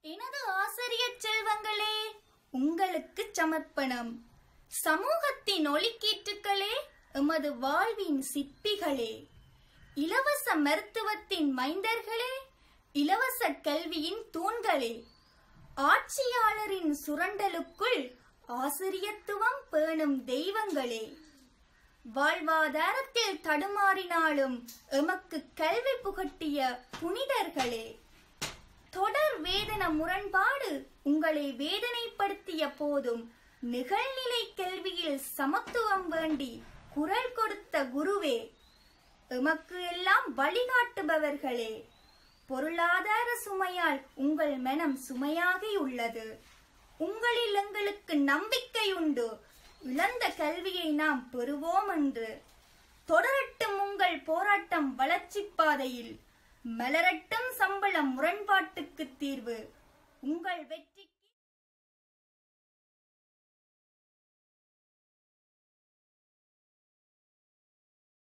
எனது ஆசிரியர் செல்வங்களே உங்களுக்கு சமர்ப்பணம் சமூகத்தின் ஒளிக்கீற்றுக்களே எமது வாழ்வின் சிற்பிகளே இலவச மருத்துவத்தின் மைந்தர்களே இலவச கல்வியின் தூண்களே ஆட்சியாளரின் சுரண்டலுக்குள் ஆசிரியத்துவம் பேணும் தெய்வங்களே வாழ்வாதாரத்தில் தடுமாறினாலும் எமக்கு கல்வி புகட்டிய புனிதர்களே தொடர் வேதன முரண்பாடு உங்களை வேதனைப்படுத்திய போதும் நிகழ்நிலை கல்வியில் சமத்துவம் வேண்டி குரல் கொடுத்த குருவே எமக்கு எல்லாம் வழிகாட்டுபவர்களே பொருளாதார சுமையால் உங்கள் மனம் சுமையாகி உள்ளது உங்களில் எங்களுக்கு நம்பிக்கை உண்டு இழந்த கல்வியை நாம் பெறுவோம் என்று தொடரட்டும் உங்கள் போராட்டம் வளர்ச்சி பாதையில் மலரட்டும் சம்பளம் முரண்பாட்டுக்கு தீர்வு உங்கள் வெற்றி